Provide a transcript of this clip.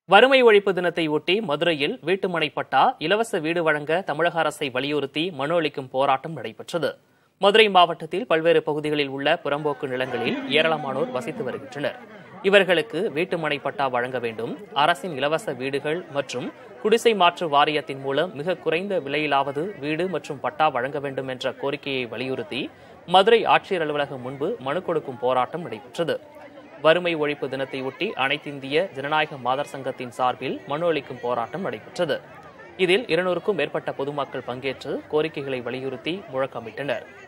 வறுமை ஒழிப்பு தினத்தை ஒட்டி மதுரையில் வீட்டுமனை பட்டா இலவச வீடு வழங்க தமிழக அரசை வலியுறுத்தி மனு அளிக்கும் போராட்டம் நடைபெற்றது மதுரை மாவட்டத்தில் பல்வேறு பகுதிகளில் உள்ள புறம்போக்கு நிலங்களில் ஏராளமானோர் வசித்து வருகின்றனர் இவர்களுக்கு வீட்டுமனை பட்டா வழங்க வேண்டும் அரசின் இலவச வீடுகள் மற்றும் குடிசை மாற்று வாரியத்தின் மூலம் மிக குறைந்த விலையிலாவது வீடு மற்றும் பட்டா வழங்க வேண்டும் என்ற கோரிக்கையை வலியுறுத்தி மதுரை ஆட்சியர் அலுவலகம் முன்பு மனு கொடுக்கும் போராட்டம் நடைபெற்றது வறுமை ஒழிப்பு தினத்தையொட்டி அனைத்திந்திய ஜனநாயக மாதர் சங்கத்தின் சார்பில் மனு அளிக்கும் போராட்டம் நடைபெற்றது இதில் இருநூறுக்கும் மேற்பட்ட பொதுமக்கள் பங்கேற்று கோரிக்கைகளை வலியுறுத்தி முழக்கமிட்டனர்